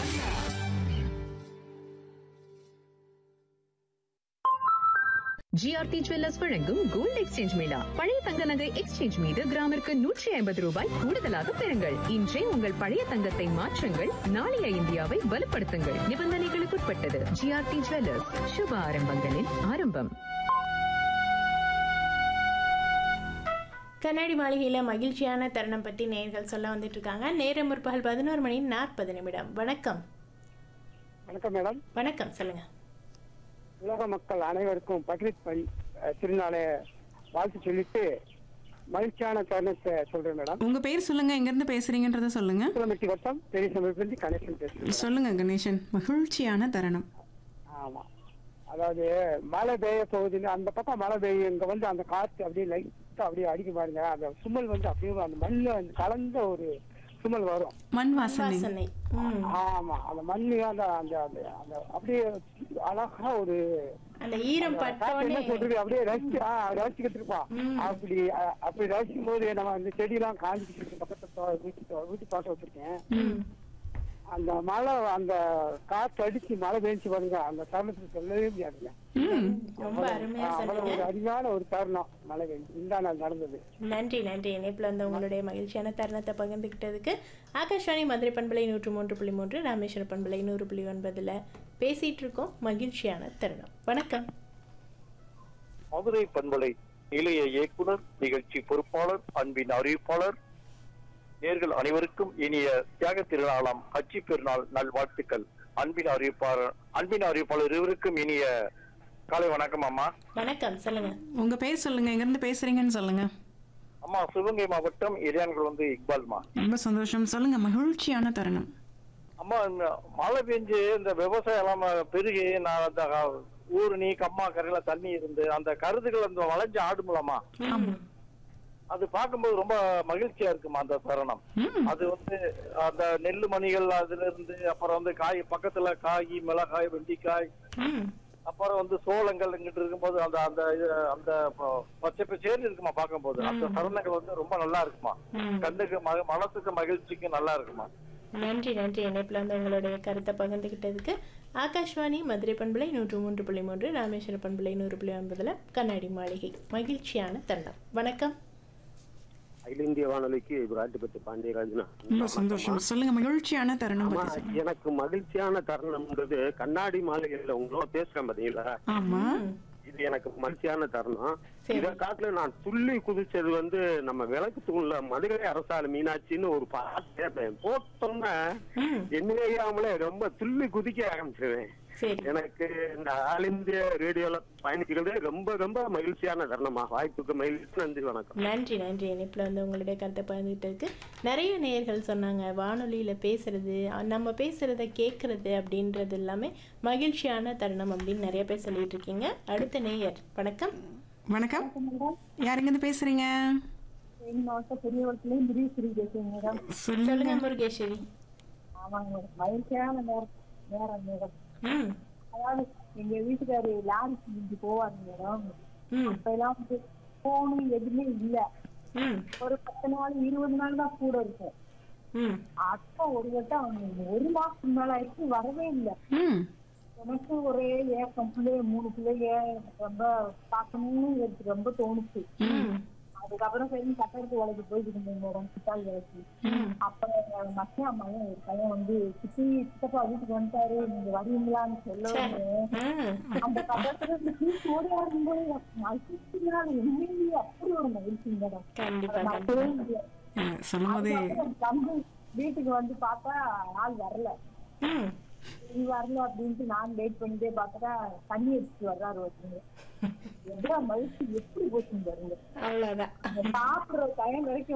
GRT jewellers வழங்கும் gold exchange mela பழைய தங்க நகை எக்ஸ்சேஞ்ச் மீது கிராமிற்கு நூற்றி ஐம்பது ரூபாய் கூடுதலாக பெறுங்கள் இன்றே உங்கள் பழைய தங்கத்தை மாற்றுங்கள் நாளைய இந்தியாவை வலுப்படுத்துங்கள் நிபந்தனைகளுக்குட்பட்டது ஜிஆர்டி ஜுவல்லர்ஸ் சுப ஆரம்பங்களின் ஆரம்பம் கண்ணாடி மாளிகையில் மகிழ்ச்சியான தருணம் பற்றி நேர்கள் சொல்ல வந்துட்டு இருக்காங்க நேரம் முற்பகல் பதினோரு மணி நாற்பது நிமிடம் வணக்கம் வணக்கம் மேடம் வணக்கம் சொல்லுங்க உலக மக்கள் அனைவருக்கும் பக்ரீத் பண் அஹ், திருநாளை வாழ்த்து சொல்லிட்டு மகிழ்ச்சியான தருணத்தை சொல்றேன் மேடம் உங்க பேர் சொல்லுங்க எங்க இருந்து பேசுறீங்கன்றத சொல்லுங்க திருமட்டி வட்டம் பெரிய சமயத்திலிருந்து கணேசன் பேசுறேன் சொல்லுங்க கணேசன் மகிழ்ச்சியான தருணம் ஆமா அதாவது மழை பெய்ய போகுதுன்னு அந்த பக்கம் மழை பெய்யும் இங்க வந்து அந்த காத்து அப்படியே லைட்டா அப்படியே அடிக்க பாருங்க அந்த சுமல் வந்து அப்படியே அந்த மண்ணுல வந்து கலந்த ஒரு சுமல் வரும் மண் வாசனை வாசனை ம் ஆமா அந்த மண்ணு அந்த அந்த அந்த அந்த அப்படியே அழகா ஒரு அந்த ஈரம் காத்து பட்டோடனே என்ன சொல்றது அப்படியே ரசிச்சு ஆ, ரசிச்சுக்கிட்டு இருப்பான் அப்படி அ, அப்படி ரசிக்கும் போது நம்ம அந்த செடி எல்லாம் காஞ்சிக்கிட்டு இருக்கு பக்கத்துல தோ- வீட்டு தோ- வீட்டு தோட்டம் வச்சிருக்கேன் ம் அந்த மழை அந்த காத்து அடிச்சு மழை பெஞ்சு பாருங்க அந்த தருணத்துக்கு சொல்லவே முடியாதுங்க ம் ரொம்ப அருமையா அவ்வளவு சொன்னீங்க ஒரு அருமையான ஒரு தருணம் மழை பெஞ்சு இந்த நாள் நடந்தது நன்றி நன்றி இணைப்பில் வந்து உங்களுடைய மகிழ்ச்சியான தருணத்தை பகிர்ந்துக்கிட்டதுக்கு ஆகாஷ்வாணி மதுரை பண்பலை நூற்று மூன்று புள்ளி மூன்று ராமேஸ்வர பண்பலை நூறு புள்ளி ஒன்பதுல பேசிட்டு இருக்கோம் மகிழ்ச்சியான தருணம் வணக்கம் மதுரை பண்பலை நிலைய இயக்குனர் நிகழ்ச்சி பொறுப்பாளர் அன்பின் அறிவிப்பாளர் நேர்கள் அனைவருக்கும் இனிய தியாக திருநாளாம் கட்சி பெருநாள் நல்வாழ்த்துக்கள் அன்பின் அறிவிப்பாளர் அன்பின் அறிவிப்பாளர் இருவருக்கும் இனிய காலை வணக்கம் அம்மா வணக்கம் சொல்லுங்க உங்க பேர் சொல்லுங்க எங்க இருந்து பேசுறீங்கன்னு சொல்லுங்க அம்மா சிவகங்கை மாவட்டம் இறையான்கள் வந்து இக்பால்மா ரொம்ப சந்தோஷம் சொல்லுங்க மகிழ்ச்சியான தருணம் அம்மா இந்த மழை பெஞ்சு இந்த விவசாயம் எல்லாம் பெருகி நான் அந்த ஊருணி கம்மா கரையில தண்ணி இருந்து அந்த கருதுகள் அந்த வளைஞ்சு ஆடுமுலமா அது பார்க்கும்போது ரொம்ப மகிழ்ச்சியா இருக்குமா அந்த தருணம் ம் அது வந்து அந்த நெல்லு மணிகள் அதுல இருந்து அப்புறம் வந்து காய் பக்கத்துல காய் மிளகாய் வெண்டிக்காய் ம் அப்புறம் வந்து சோளங்கள் இங்கிட்டு இருக்கும்போது அந்த அந்த இது அந்த ப- பச்சை பச்சேர்னு இருக்குமா பார்க்கும்போது அந்த தருணங்கள் வந்து ரொம்ப நல்லா இருக்குமா ம். கண்ணுக்கு மக- மனசுக்கு மகிழ்ச்சிக்கு நல்லா இருக்குமா நன்றி நன்றி இணைப்பில் வந்து உங்களுடைய கருத்தை பகிர்ந்துக்கிட்டதுக்கு ஆகாஷ்வாணி மதுரை பண்பலை நூற்று மூன்று புள்ளி மூன்று ராமேஸ்வர பண்பலை நூறு புள்ளி ஒன்பதுல கண்ணாடி மாளிகை மகிழ்ச்சியான தருணம் வணக்கம் அகில இந்திய வானொலிக்கு ராஜபத்தி பாண்டியராஜனா ரொம்ப சந்தோஷம் சொல்லுங்க மகிழ்ச்சியான தருணம் ஆமா பத்தி சொல்லுங்க. எனக்கு மகிழ்ச்சியான தருணம்ன்றது கண்ணாடி மாளிகையில உங்களோட பேசுறேன் பாத்தீங்களா ஆமா இது எனக்கு மகிழ்ச்சியான தருணம் சரி. இத காட்டுல நான் துள்ளி குதிச்சது வந்து நம்ம விளக்கு தூண்ல மதுரை அரசால மீனாட்சின்னு ஒரு பாட்டு கேட்பேன் போட்டோம்னா ம் என்னையாமலே ரொம்ப துள்ளி குதிக்க ஆரம்பிச்சிருவேன் சரி எனக்கு இந்த ஆல் இந்திய ரேடியோல பயணிக்கிறது ரொம்ப ரொம்ப மகிழ்ச்சியான தருணமா வாய்ப்புக்கு மகிழ்ச்சி நன்றி வணக்கம் நன்றி நன்றி இணைப்பில் வந்து உங்களுடைய கருத்தை பகிர்ந்துக்கிட்டதுக்கு நிறைய நேயர்கள் சொன்னாங்க வானொலியில் பேசுறது அஹ் நம்ம பேசுறத கேட்கறது அப்படின்றது எல்லாமே மகிழ்ச்சியான தருணம் அப்படின்னு நிறைய பேர் சொல்லிட்டு இருக்கீங்க அடுத்த நேயர் வணக்கம் வணக்கம் யாருங்க இருந்து பேசுறீங்க மாவட்ட பெரியவர்களே முருகேஸ்வரி பேசுறேன் மேடம் சொல்லுங்க சொல்லுங்க முருகேஸ்வரி ஆமாங்க மேடம் மகிழ்ச்சியான நேரம் நேரம் மேடம் ம் அதாவது எங்க வீட்டுக்காரு லாரி செஞ்சு போவாரு மேடம் ம் அப்ப எல்லாம் வந்து போனு எதுவுமே இல்ல ம் ஒரு பத்து நாள் இருபது நாள் தான் கூட இருக்கும் ம் அப்ப ஒரு வட்டம் அவங்க ஒரு மாசத்துக்கு மேல ஆயிடுச்சு வரவே இல்லை ம் எனக்கு ஒரே ஏக்கம் பிள்ளைய மூணு பிள்ளைங்க எனக்கு ரொம்ப பார்க்கணும்னு எனக்கு ரொம்ப தோணுச்சு ம் அதுக்கப்புறம் சரி கட்டடத்து வேலைக்கு போயிட்டு இருந்தேன் மேடம் சித்தாள் வேலைக்கு ம் அப்புறம் மச்சான் மகன் ஒரு பையன் வந்து சித்தி சித்தப்பா வீட்டுக்கு வந்துட்டாரு நீங்க வருவீங்களான்னு சொல்லவும் ம் அந்த கட்டத்துல இருந்து ஓடி வரும்போது மகிழ்ச்சினால உண்மையிலேயே அப்படி ஒரு மகிழ்ச்சி மேடம் கண்டிப்பா அதை மறக்கவே முடியாது. சொல்லும் போதே அதுக்கப்புறம் தம்பி வீட்டுக்கு வந்து பார்த்தா ஆள் வரல ம் நீ வரல அப்படின்ட்டு நான் வெயிட் பண்ணிட்டே பார்த்தா தண்ணி அடிச்சுட்டு வர்றாரு ஒருத்தங்க எவ்வளவு மகிழ்ச்சி எப்படி போச்சுன்னு பாருங்க அவ்வளோதான் சாப்பிடுற டைம் வரைக்கும்